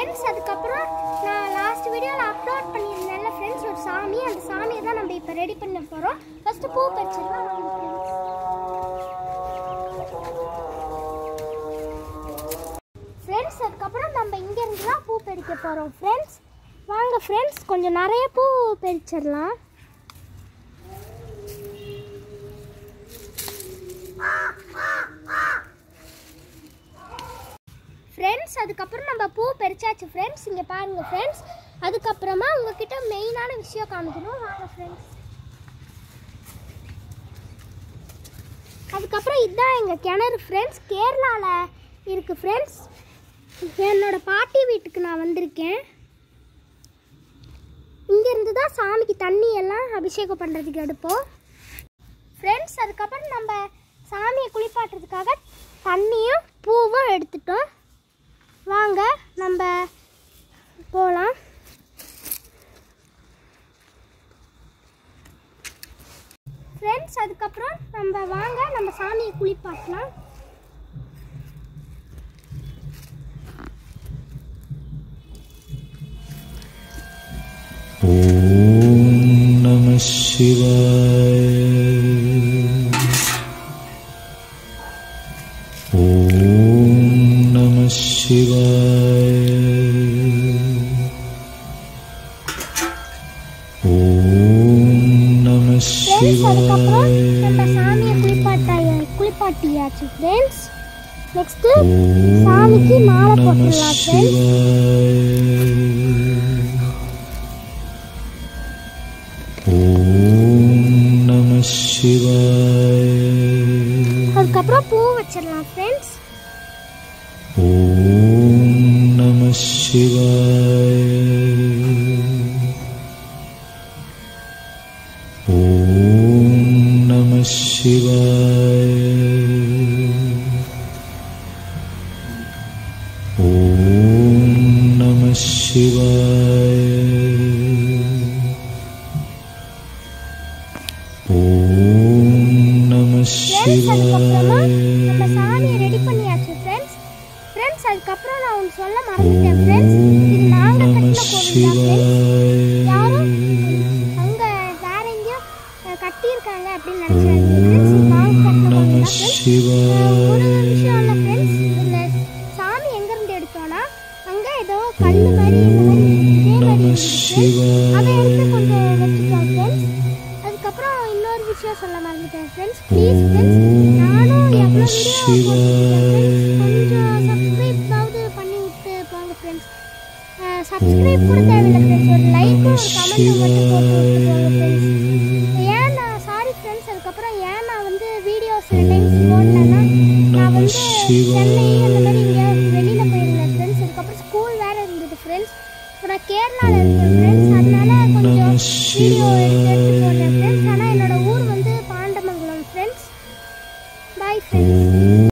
friends அதுக்கப்புறம் நான் last வீடியோவில் அப்லோட் பண்ணியிருந்தேன்ல ஃப்ரெண்ட்ஸ் ஒரு சாமி அந்த சாமியை தான் நம்ம இப்போ ரெடி பண்ண போகிறோம் ஃபஸ்ட்டு பூ பறிச்சிடலாம் வாங்க ஃப்ரெண்ட்ஸ் ஃப்ரெண்ட்ஸ் அதுக்கப்புறம் நம்ம இங்கேருந்து தான் பூ பறிக்க போகிறோம் ஃப்ரெண்ட்ஸ் வாங்க ஃப்ரெண்ட்ஸ் கொஞ்சம் நிறைய பூ பறிச்சிடலாம் ஃப்ரெண்ட்ஸ் அதுக்கப்புறம் நம்ம பூ பறிச்சாச்சு ஃப்ரெண்ட்ஸ் இங்கே பாருங்க ஃப்ரெண்ட்ஸ் அதுக்கப்புறமா உங்ககிட்ட மெயினான விஷயம் காமிக்கணும் வாங்க ஃப்ரெண்ட்ஸ் அதுக்கப்புறம் இதுதான் எங்கள் கிணறு ஃப்ரெண்ட்ஸ் கேரளாவில் இருக்குது ஃப்ரெண்ட்ஸ் என்னோட பாட்டி வீட்டுக்கு நான் வந்திருக்கேன் இங்கேருந்து தான் சாமிக்கு தண்ணி எல்லாம் அபிஷேகம் பண்ணுறதுக்கு எடுப்போம் ஃப்ரெண்ட்ஸ் அதுக்கப்புறம் நம்ம சாமியை குளிப்பாட்டுறதுக்காக தண்ணியும் பூவும் எடுத்துட்டோம் வாங்க நம்ம போகலாம் ஃப்ரெண்ட்ஸ் அதுக்கப்புறம் நம்ம வாங்க நம்ம சாமியை குளிப்பாட்டலாம் ॐ नमः शिवाय ॐ नमः शिवाय ॐ नमः ஃப்ரெண்ட்ஸ் அதுக்கப்புறம் நம்ம शिवाय சாமியை குளிப்பாட்டாய குளிப்பாட்டியாச்சு ஃப்ரெண்ட்ஸ் நெக்ஸ்ட்டு சாமிக்கு மாலை नमः போட்டுடலாம் ஃப்ரெண்ட்ஸ் शिवाय ॐ नमः शिवाय அதுக்கப்புறம் பூ வச்சிடலாம் ஃப்ரெண்ட்ஸ் ॐ नमः शिवाय ॐ नमः शिवाय ॐ नमः शिवाय ॐ नमः ஃப்ரெண்ட்ஸ் அதுக்கப்புறமா நம்ம शिवाय சாமியை ரெடி பண்ணியாச்சு ஃப்ரெண்ட்ஸ் ஃப்ரெண்ட்ஸ் அதுக்கப்புறம் நான் ஒன்று சொல்ல மறந்துட்டேன் ஃப்ரெண்ட்ஸ் இது நாங்கள் நம கட்டின கோவில் தான் ஃப்ரெண்ட்ஸ் யாரும் சிவாய அங்கே வேற எங்கேயோ அஹ், கட்டியிருக்காங்க அப்படின்னு நினச்சாங்க ஃப்ரெண்ட்ஸ் இது நாங்கள் கட்டின நம கோவில் தான் ஃப்ரெண்ட்ஸ் ஒரு விஷயம் இல்லை ஃப்ரெண்ட்ஸ் சிவாய இந்த சாமி எங்கேருந்து எடுத்தோன்னா அங்கே ஏதோ கல் மாதிரி இந்த மாதிரி இதே மாதிரி நம இருந்துச்சு அதை எடுத்து கொஞ்சம் சிவாய வச்சுட்டோம் ஃப்ரெண்ட்ஸ் அதுக்கப்புறம் இன்னொரு விஷயம் சொல்ல மறந்துட்டேன் ஃப்ரெண்ட்ஸ் ப்ளீஸ் ஃப்ரெண்ட்ஸ் நானும் எவ்வளோ வீடியோ கொஞ்சம் சப்ஸ்கிரைபாவது பண்ணி விட்டு போங்க ஃப்ரெண்ட்ஸ் சப்ஸ்கிரைப் கூட தேவையில்லை ஃப்ரெண்ட்ஸ் ஒரு லைக்கும் ஒரு கமெண்ட்டும் மட்டும் போட்டு விட்டு போங்க ஃப்ரெண்ட்ஸ் ஏன் நான் சாரி ஃப்ரெண்ட்ஸ் அதுக்கப்புறம் ஏன் நான் வந்து வீடியோ சில டைம்ஸ் போடலன்னா நான் வந்து சென்னை அந்த மாதிரி எங்கேயோ வெளியில் போயிருந்தேன் ஃப்ரெண்ட்ஸ் அதுக்கப்புறம் ஸ்கூல் வேறு இருந்தது ஃப்ரெண்ட்ஸ் இப்போ நான் கேரளாவில் இருக்கேன் ஃப்ரெண்ட்ஸ் அதனால கொஞ்சம் வீடியோ எடுக்க